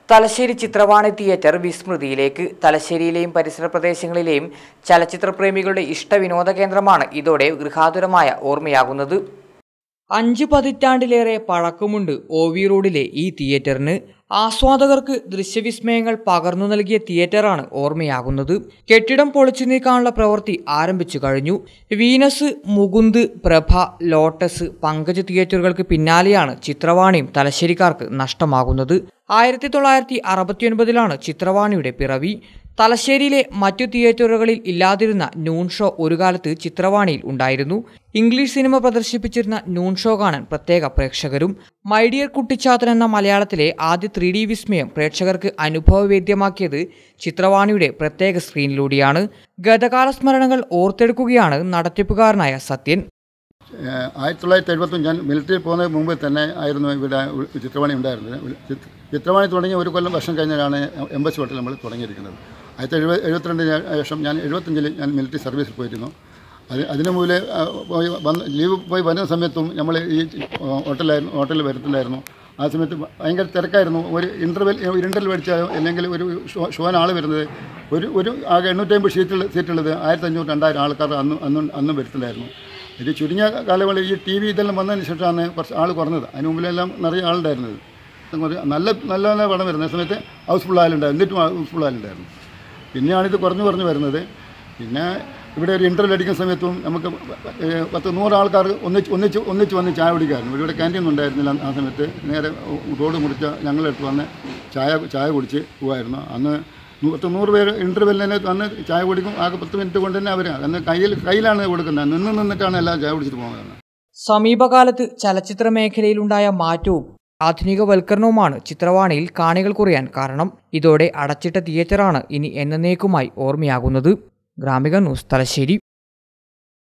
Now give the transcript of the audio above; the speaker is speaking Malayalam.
തലശ്ശേരി ചിത്രവാണി തിയേറ്റർ വിസ്മൃതിയിലേക്ക് തലശ്ശേരിയിലെയും പരിസര പ്രദേശങ്ങളിലെയും ചലച്ചിത്ര പ്രേമികളുടെ ഇഷ്ടവിനോദ കേന്ദ്രമാണ് ഇതോടെ ഗൃഹാതുരമായ ഓർമ്മയാകുന്നത് അഞ്ച് പതിറ്റാണ്ടിലേറെ പഴക്കമുണ്ട് ഒ വി റോഡിലെ ഈ തിയേറ്ററിന് ആസ്വാദകർക്ക് ദൃശ്യവിസ്മയങ്ങൾ പകർന്നു നൽകിയ തിയേറ്ററാണ് ഓർമ്മയാകുന്നത് കെട്ടിടം പൊളിച്ചു നീക്കാനുള്ള പ്രവൃത്തി ആരംഭിച്ചു കഴിഞ്ഞു വീനസ് മുകുന്ദ് പ്രഭ ലോട്ടസ് പങ്കജ് തിയേറ്ററുകൾക്ക് പിന്നാലെയാണ് ചിത്രവാണിയും തലശ്ശേരിക്കാർക്ക് നഷ്ടമാകുന്നത് ആയിരത്തി തൊള്ളായിരത്തി അറുപത്തിയൊൻപതിലാണ് ചിത്രവാണിയുടെ പിറവി തലശ്ശേരിയിലെ മറ്റു തിയേറ്ററുകളിൽ ഇല്ലാതിരുന്ന നൂൺ ഷോ ഒരു കാലത്ത് ചിത്രവാണിയിൽ ഉണ്ടായിരുന്നു ഇംഗ്ലീഷ് സിനിമ പ്രദർശിപ്പിച്ചിരുന്ന നൂൺ ഷോ കാണാൻ പ്രത്യേക പ്രേക്ഷകരും മൈഡിയർ കുട്ടിച്ചാത്തൻ എന്ന മലയാളത്തിലെ ആദ്യ ത്രീ ഡി വിസ്മയം പ്രേക്ഷകർക്ക് അനുഭവവേദ്യമാക്കിയത് ചിത്രവാണിയുടെ പ്രത്യേക സ്ക്രീനിലൂടെയാണ് ഗതകാല സ്മരണകൾ ഓർത്തെടുക്കുകയാണ് നടത്തിപ്പുകാരനായ സത്യൻ ഏഹ് ആയിരത്തി തൊള്ളായിരത്തി എഴുപത്തൊന്ന് ഞാൻ മിലിറ്ററി പോകുന്നതിന് മുമ്പ് തന്നെ ആയിരുന്നു ഇവിടെ ഉ- ചിത്രവാണി ഉണ്ടായിരുന്നത് ഉ- ചിത്ര- ചിത്രവാണി തുടങ്ങി ഒരു കൊല്ലം വർഷം കഴിഞ്ഞാണ് എംബസി ഹോട്ടൽ നമ്മൾ തുടങ്ങിയിരിക്കുന്നത് ആയിരത്തി എഴുപത് എഴുപത്തിരണ്ടിന് ശേഷം ഞാൻ എഴുപത്തഞ്ചിൽ ഞാൻ മിലിറ്ററി സർവീസിൽ പോയിരുന്നു അത് അതിനു മൂലം ആ, പോയി വന്ന് ലീവ് പോയി വരുന്ന സമയത്തും നമ്മൾ ഈ ഹോട്ടലായിരുന്നു ഹോട്ടലിൽ വരത്തില്ലായിരുന്നു ആ സമയത്ത് ഭയങ്കര തിരക്കായിരുന്നു ഒരു ഇൻ്റർവെൽ ഒരു ഇൻ്റർവെൽ മേടിച്ചാൽ അല്ലെങ്കിൽ ഒരു ഷോ ഷോന് ആൾ വരുന്നത് ഒരു ഒരു ആകെ എണ്ണൂറ്റമ്പത് സീറ്റുള്ള സീറ്റുള്ളത് ആയിരത്തി അഞ്ഞൂറ് രണ്ടായിരം ആൾക്കാർ അന്ന് അന്നും അന്നും വരത്തില്ലായിരുന്നു ഇത് ചുരുങ്ങിയ കാലങ്ങളിൽ ഈ ടി വി ഇതെല്ലാം വന്നതിന് ശേഷമാണ് കുറച്ച് ആൾ കുറഞ്ഞത് അതിന് മുമ്പിലെല്ലാം നിറയെ ആളുണ്ടായിരുന്നത് കുറച്ച് നല്ല നല്ല നല്ല പടം വരുന്ന സമയത്ത് ഹൗസ്ഫുൾ ആയാലുണ്ടായിരുന്നു എന്നിട്ടും ഹൗസ്ഫുൾ ആയാലുണ്ടായിരുന്നു പിന്നെയാണിത് കുറഞ്ഞു കുറഞ്ഞു വരുന്നത് പിന്നെ ഇവിടെ ഒരു ഇൻ്റർവെൽ അടിക്കുന്ന സമയത്തും നമുക്ക് ഏഹ് പത്ത് നൂറ് ആൾക്കാർ ഒന്നിച്ച് ഒന്നിച്ച് ഒന്നിച്ച് വന്ന് ചായ കുടിക്കായിരുന്നു ഇവിടെ ക്യാൻറ്റീൻ ഒന്നും ഉണ്ടായിരുന്നില്ല ആ സമയത്ത് നേരെ റോഡ് മുറിച്ച ഞങ്ങളെടുത്ത് വന്ന് ചായ ചായ കുടിച്ച് പോകുമായിരുന്നു അന്ന് നൂ- പത്ത് നൂറ് പേര് ഇൻ്റർവെല്ലിനെ വന്ന് ചായ കുടിക്കും ആകെ പത്ത് മിനിറ്റ് കൊണ്ട് തന്നെ അവർ അന്ന് കയ്യിൽ കയ്യിലാണ് കൊടുക്കുന്നത് നിന്ന് നിന്നിട്ടാണ് എല്ലാം ചായ കുടിച്ചിട്ട് പോകുന്നത് സമീപകാലത്ത് ചലച്ചിത്ര മേഖലയിലുണ്ടായ മാറ്റവും ആധുനികവൽക്കരണവുമാണ് ചിത്രവാണിയിൽ കാണികൾ കുറയാൻ കാരണം ഇതോടെ അടച്ചിട്ട തിയേറ്ററാണ് ഇനി എന്നേക്കുമായി ഓർമ്മയാകുന്നത് ഗ്രാമിക ന്യൂസ് തലശ്ശേരി